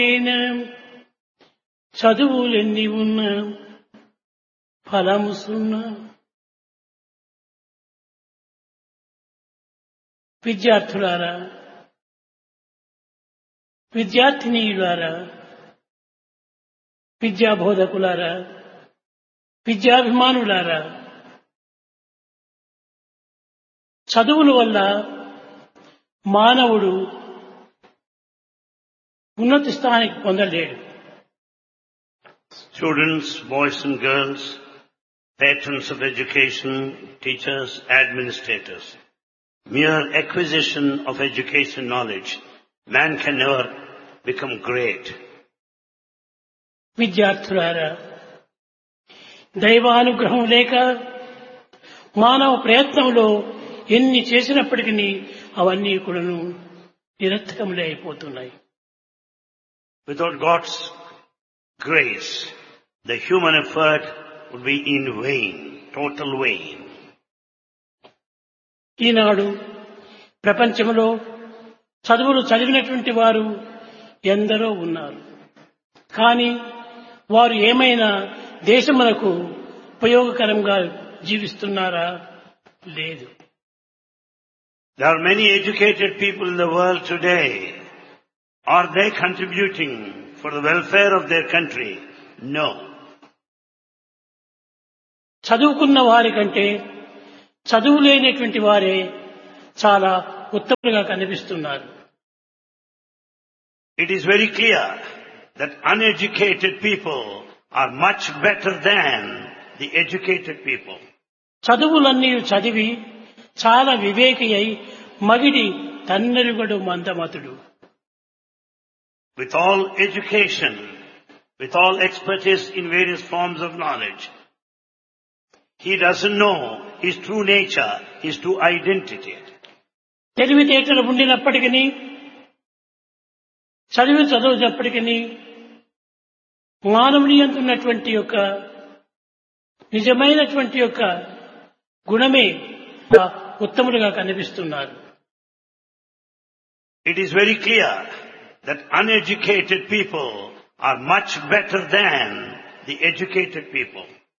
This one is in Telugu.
అయినా చదువులెన్ని ఉన్నా ఫలము సున్నా విద్యార్థులారా విద్యార్థినీయులారా విద్యా బోధకులారా విద్యాభిమానులారా చదువుల వల్ల మానవుడు ఉన్నత స్థానానికి పొందలేడు Students, boys and girls, patrons of education, teachers, administrators. Mere acquisition of education knowledge, man can never become great. విద్యార్థులారా దైవానుగ్రహం లేక మానవ ప్రయత్నంలో ఎన్ని చేసినప్పటికీ అవన్నీ కూడాను నిరర్థకములే అయిపోతున్నాయి Without God's grace, the human effort would be in vain, total vain. ఈనాడు ప్రపంచంలో చదువులు చదివినటువంటి వారు ఎందరో ఉన్నారు కానీ వారు ఏమైనా దేశమునకు ఉపయోగకరంగా జీవిస్తున్నారా లేదు There are many educated people in the world today. Are they contributing for the welfare of their country? No. చదువుకున్న వారి కంటే చదువు లేనటువంటి వారే చాలా ఉత్తములుగా కనిపిస్తున్నారు It is very clear that uneducated people are much better than the educated people. చదువులన్నీ చదివి చాలా వివేకి అయి మగిడి తన్నెరుగడు మందమతుడు With all education, with all expertise in various forms of knowledge, he doesn't know his true nature, his true identity. తెలివితేటలు ఉండినప్పటికీ చదివి చదివినప్పటికీ మానవుని ఉన్నటువంటి యొక్క నిజమైనటువంటి యొక్క గుణమే ఉత్తములుగా కనిపిస్తున్నారు It is very clear that uneducated people are much better than the educated people.